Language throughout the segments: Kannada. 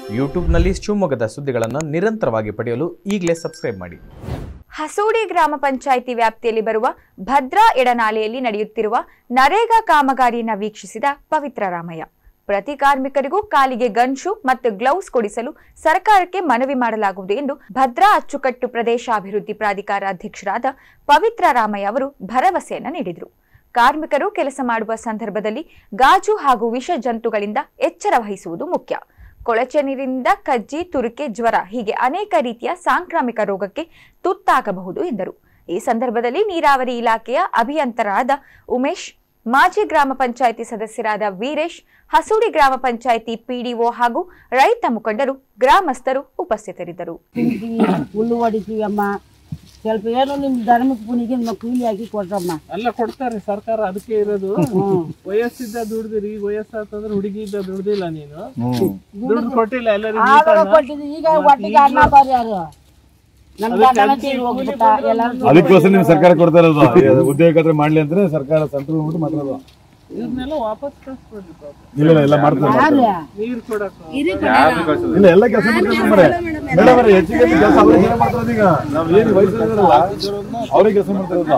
ಯೂಟ್ಯೂಬ್ನಲ್ಲಿ ಶಿವಮೊಗ್ಗದ ಸುದ್ದಿಗಳನ್ನು ನಿರಂತರವಾಗಿ ಪಡೆಯಲು ಈಗಲೇ ಸಬ್ಸ್ಕ್ರೈಬ್ ಮಾಡಿ ಹಸೂಡಿ ಗ್ರಾಮ ಪಂಚಾಯಿತಿ ವ್ಯಾಪ್ತಿಯಲ್ಲಿ ಬರುವ ಭದ್ರಾ ಎಡನಾಲೆಯಲ್ಲಿ ನಡೆಯುತ್ತಿರುವ ನರೇಗಾ ಕಾಮಗಾರಿಯನ್ನು ವೀಕ್ಷಿಸಿದ ಪವಿತ್ರ ರಾಮಯ್ಯ ಪ್ರತಿ ಕಾರ್ಮಿಕರಿಗೂ ಕಾಲಿಗೆ ಗನ್ಶು ಮತ್ತು ಗ್ಲೌಸ್ ಕೊಡಿಸಲು ಸರ್ಕಾರಕ್ಕೆ ಮನವಿ ಮಾಡಲಾಗುವುದು ಎಂದು ಭದ್ರಾ ಅಚ್ಚುಕಟ್ಟು ಪ್ರದೇಶಾಭಿವೃದ್ಧಿ ಪ್ರಾಧಿಕಾರ ಅಧ್ಯಕ್ಷರಾದ ಪವಿತ್ರ ರಾಮಯ್ಯ ಅವರು ಭರವಸೆಯನ್ನು ನೀಡಿದರು ಕಾರ್ಮಿಕರು ಕೆಲಸ ಮಾಡುವ ಸಂದರ್ಭದಲ್ಲಿ ಗಾಜು ಹಾಗೂ ವಿಷ ಜಂತುಗಳಿಂದ ಎಚ್ಚರ ವಹಿಸುವುದು ಮುಖ್ಯ ಕೊಳಚೆ ನೀರಿನಿಂದ ಕಜ್ಜಿ ತುರಿಕೆ ಜ್ವರ ಹೀಗೆ ಅನೇಕ ರೀತಿಯ ಸಾಂಕ್ರಾಮಿಕ ರೋಗಕ್ಕೆ ತುತ್ತಾಗಬಹುದು ಎಂದರು ಈ ಸಂದರ್ಭದಲ್ಲಿ ನೀರಾವರಿ ಇಲಾಖೆಯ ಅಭಿಯಂತರಾದ ಉಮೇಶ್ ಮಾಜಿ ಗ್ರಾಮ ಪಂಚಾಯಿತಿ ಸದಸ್ಯರಾದ ವೀರೇಶ್ ಹಸೂಡಿ ಗ್ರಾಮ ಪಂಚಾಯಿತಿ ಪಿಡಿಒ ಹಾಗೂ ರೈತ ಮುಖಂಡರು ಗ್ರಾಮಸ್ಥರು ಉಪಸ್ಥಿತರಿದ್ದರು ತಿಂತೀವಿ ಹುಲ್ಲು ಹೊಡಿತೀವಿ ಅಮ್ಮ ಸ್ವಲ್ಪ ಏನು ನಿಮ್ ಧರ್ಮಕ್ಕೆ ಪುನಿಗೆ ನಿಮ್ಮ ಕೂಲಿ ಹಾಕಿ ಕೊಡ್ರಮ್ಮ ಅಲ್ಲ ಕೊಡ್ತಾರೆ ಸರ್ಕಾರ ಅದಕ್ಕೆ ಇರೋದು ಹ್ಮ್. ವಯಸ್ಸಿದ್ದ ದುಡ್ದಿರಿ ಈಗ ವಯಸ್ಸಾತಂದ್ರೆ ಹುಡುಗಿ ಇದ್ದ ದುಡ್ದಿಲ್ಲ ನೀನು ದುಡ್ಡು ಕೊಟ್ಟಿಲ್ಲ ಎಲ್ಲರಿಗೂ ಆವಾಗ ಕೊಟ್ಟಿದ್ದು ಈಗ ಒಟ್ಟಿಗೆ ಅನ್ನ ಬಾರಿ ಯಾರು ನಮ್ ಗಂಡನ ತೀರಿ ಹೋಗ್ಬಿಟ್ಟ ಎಲ್ಲಾರು ಅದಕ್ಕೋಸ್ಕರ ನೀವು ಸರ್ಕಾರ ಕೊಡ್ತಾ ಇರೋದು ಉದ್ಯೋಗ ಖಾತ್ರಿ ಮಾಡ್ಲಿ ಅಂದ್ರೆ ಸರ್ಕಾರ ಸೆಂಟ್ರಲ್ ಬಿಟ್ಟು ಮಾಡಿರೋದು ಇದನ್ನೆಲ್ಲ ವಾಪಸ್ ಕಳ್ಸ್ಕೊಡ್ರಿ ಪಾಪ ಇಲ್ಲ ಇಲ್ಲ, ಎಲ್ಲ ಮಾಡ್ತಾರೆ ಯಾರು ನೀರ್ ಕೊಡಕ್ ಇಲ್ಲ ಎಲ್ಲ ಕೆಲಸ ಮಾಡ್ತಾರೆ ಮೇಡಮ್ ಅವ್ರೆ ಹೆಚ್ಚಿಗೆ ಹೆಚ್ಚು ಕೆಲಸ ಅವ್ರಿಗೆ ಜನ ಮಾಡ್ತಾರೆ ಈಗ ನಾವ್ ಏನು ವಯಸ್ಸಿದಾರಲ್ಲ ಅವ್ರಿಗೆ ಕೆಲಸ ಮಾಡ್ತಾರಲ್ಲ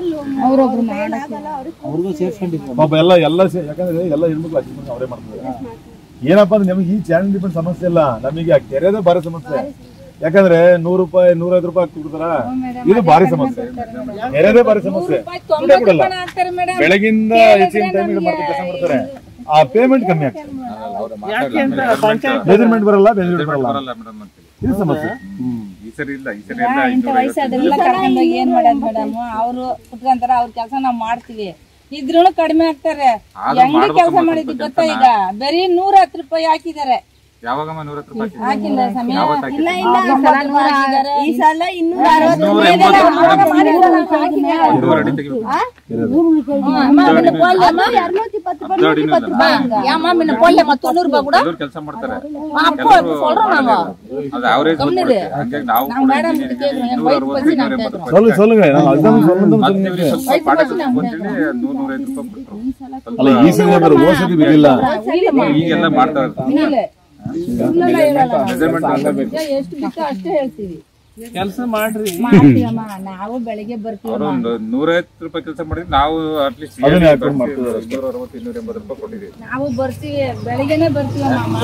ಪಾಪ ಎಲ್ಲ ಎಲ್ಲ ಸೇ- ಯಾಕಂದ್ರೆ ಎಲ್ಲ ಹೆಣ್ಮಕ್ಳು ಅಜ್ಜಿ ಮಕ್ಳು ಅವರೇ ಮಾಡ್ತಾರೆ ಏನಪ್ಪಾ ಅಂದ್ರೆ ನಮಗೆ ಈ ಚಾನಲ್ ಡಿಪೆಂಡ್ ಸಮಸ್ಯೆ ಇಲ್ಲ ನಮಗೆ ಆ ಕೆರೆದೇ ಭಾರಿ ಸಮಸ್ಯೆ ಯಾಕಂದ್ರೆ ನೂರು ರೂಪಾಯಿ ನೂರೈದು ರೂಪಾಯಿ ಕೊಡ್ತಾರ ಇದು ಭಾರಿ ಸಮಸ್ಯೆ ಕೆರೆದೇ ಭಾರಿ ಸಮಸ್ಯೆ ದುಡ್ಡೇ ಕೊಡಲ್ಲ ಬೆಳಗಿಂದ ಹೆಚ್ಚಿನ ಟೈಮ್ ಮಾಡ್ತಾರೆ ಕೆಲಸ ಮಾಡ್ತಾರೆ ಆ ಪೇಮೆಂಟ್ ಕಮ್ಮಿ ಆಗ್ತದೆ ಯಾಕೆ ಅಂತ ಪಂಚಾಯತ್ ಮೆಜರ್ಮೆಂಟ್ ಬರಲ್ಲ ಮೆಜರ್ಮೆಂಟ್ ಬರಲ್ಲ ಇದು ಸಮಸ್ಯೆ ಈ ಸರಿ ಇಲ್ಲ ಈ ಸರಿ ಆ, ಇಂಥ ವಯಸ್ಸಾದ್ರೆಲ್ಲ ಕರ್ಕೊಂಡು ಹೋಗಿ ಏನ್ ಮಾಡೋದ್ ಮೇಡಮ್ ಅವರು ಕುತ್ಕೊಂತಾರ ಅವ್ರ ಕೆಲಸ ನಾವ್ ಮಾಡ್ತೀವಿ ಇದ್ರೂ ಕಡಿಮೆ ಆಗ್ತಾರೆ ಆದ್ರೂ ಹೆಂಗೆ ಮಾಡ್ಬೇಕು ಕೆಲಸ ಮತ್ತೆ ಮಾಡಿದ್ವಿ ಕೆಲ್ಸನ. ಗೊತ್ತಾ ಈಗ ಬರೀ ನೂರ ಹತ್ತು ರೂಪಾಯಿ ಹಾಕಿದ್ದಾರೆ ಯಾವಾಗಮ್ಮ ನೂರ ಹತ್ತು ರೂಪಾಯಿ ಹಾಕಿಲ್ಲ ಸಮಯ ಯಾವತ್ತು ಹಾಕಿದ್ದು? ಈ ಸಲ ಇನ್ನೂರ ಇನ್ನೂರ ಎಂಬತ್ತು ಒಂದೂವರೆ ಅಡಿ ತೆಗಿಬೇಕು. ಎಲ್ಲರೂ ಕೆಲಸ ಮಾಡ್ತಾರೆ ಅದು average ಬಂದ್ಬಿಡುತ್ತೆ. ಹಂಗಾಗಿ ನಾವು ಕೂಡ engineering ಇನ್ನೂರ ಅರವತ್ತು, ಇನ್ನೂರ ಎಂಬತ್ತು ರೂಪಾಯಿ. சொல்லுங்க சொல்லுங்க நான் அதுதான் சொல்லணும் ಮತ್ತೆ சொல்லுங்க ಇವ್ರಿಗೆ ಸ್ವಲ್ಪ ಪಾಠ ಕಲಿಸ್ಬೇಕು ಅಂತೇಳಿ ನೂರ ನೂರೈದು ರೂಪಾಯಿ ಬಿಟ್ರು. ಸ್ವಲ್ಪ ಅಲ್ಲ ಈ ಸಲ ಬರೋ ಓಸತಿ ಬಿದ್ದಿಲ್ಲ ಈಗೆಲ್ಲ ಮಾಡ್ತಾ ಇರ್ತಾರೆ ಮೆಜರ್ಮೆಂಟ್ ಆಗಬೇಕು ಎಷ್ಟು ಬಿತ್ತು ಅಷ್ಟೇ ಹೇಳ್ತೀವಿ ಕೆಲಸ ಮಾಡ್ರಿ ಮಾಡ್ತೀವಮ್ಮ ನಾವು ಬೆಳಿಗ್ಗೆ ಬರ್ತೀವಿ ಅವರು ಒಂದು ನೂರೈವತ್ತು ರೂಪಾಯಿ ಕೆಲಸ ಮಾಡಿದ್ರೆ ನಾವು ಅಟ್ಲೀಸ್ಟ್ ಅದನ್ನೇ ಹಾಕೊಂಡು ಮಾಡ್ತಿದ್ದಾರೆ. ಇನ್ನೂರ ಅರವತ್ತು ಇನ್ನೂರ ಎಂಬತ್ತು ರೂಪಾಯಿ ಕೊಟ್ಟಿದ್ದೀವಿ ನಾವು ಬರ್ತೀವಿ ಬೆಳಿಗ್ಗೆನೆ ಬರ್ತೀವಮ್ಮ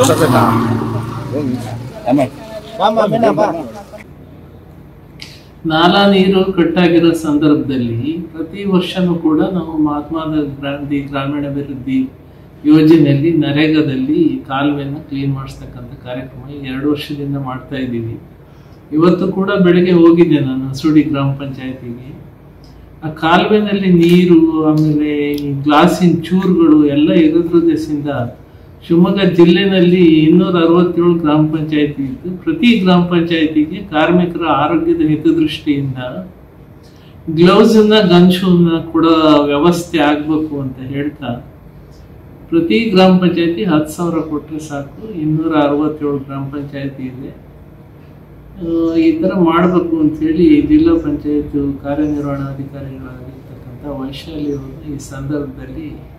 ನಾಲಾ ನೀರು ಕಟ್ಟಾಗಿರೋ ಸಂದರ್ಭದಲ್ಲಿ ಪ್ರತಿ ವರ್ಷನೂ ಕೂಡ ನಾವು ಮಹಾತ್ಮ ಗಾಂಧಿ ಗ್ರಾಮೀಣಾಭಿವೃದ್ಧಿ ಯೋಜನೆಯಲ್ಲಿ ನರೇಗಾದಲ್ಲಿ ಕಾಲುವೆನ ಕ್ಲೀನ್ ಮಾಡಿಸ್ತಕ್ಕಂಥ ಕಾರ್ಯಕ್ರಮ ಈ ಎರಡು ವರ್ಷದಿಂದ ಮಾಡ್ತಾ ಇದ್ದೀವಿ ಇವತ್ತು ಕೂಡ ಬೆಳಗ್ಗೆ ಹೋಗಿದ್ದೆ ನಾನು ಸುಡಿ ಗ್ರಾಮ ಪಂಚಾಯತಿಗೆ ಆ ಕಾಲುವೆನಲ್ಲಿ ನೀರು ಆಮೇಲೆ ಈ ಗ್ಲಾಸಿನ ಚೂರುಗಳು ಎಲ್ಲ ಇರೋದ್ರ ದೆಸೆಯಿಂದ ಶಿವಮೊಗ್ಗ ಜಿಲ್ಲೆನಲ್ಲಿ ಇನ್ನೂರ ಅರವತ್ತೇಳು ಗ್ರಾಮ ಪಂಚಾಯತಿ ಇದ್ದು ಪ್ರತಿ ಗ್ರಾಮ ಪಂಚಾಯತಿಗೆ ಕಾರ್ಮಿಕರ ಆರೋಗ್ಯದ ಹಿತದೃಷ್ಟಿಯಿಂದ ಗ್ಲೌಸನ್ನ ಗನ್ಶೂನ್ನ ಕೊಡೋ ವ್ಯವಸ್ಥೆ ಆಗಬೇಕು ಅಂತ ಹೇಳ್ತಾ ಪ್ರತಿ ಗ್ರಾಮ ಪಂಚಾಯತಿ ಹತ್ತು ಸಾವಿರ ಕೊಟ್ಟರೆ ಸಾಕು ಇನ್ನೂರ ಅರವತ್ತೇಳು ಗ್ರಾಮ ಪಂಚಾಯತಿ ಇದೆ ಆ, ಈ ಥರ ಮಾಡಬೇಕು ಅಂತೇಳಿ ಜಿಲ್ಲಾ ಪಂಚಾಯತ್ ಕಾರ್ಯನಿರ್ವಹಣಾಧಿಕಾರಿಗಳಾಗಿರ್ತಕ್ಕಂಥ ವೈಶಾಲಿ ಅವರು ಈ ಸಂದರ್ಭದಲ್ಲಿ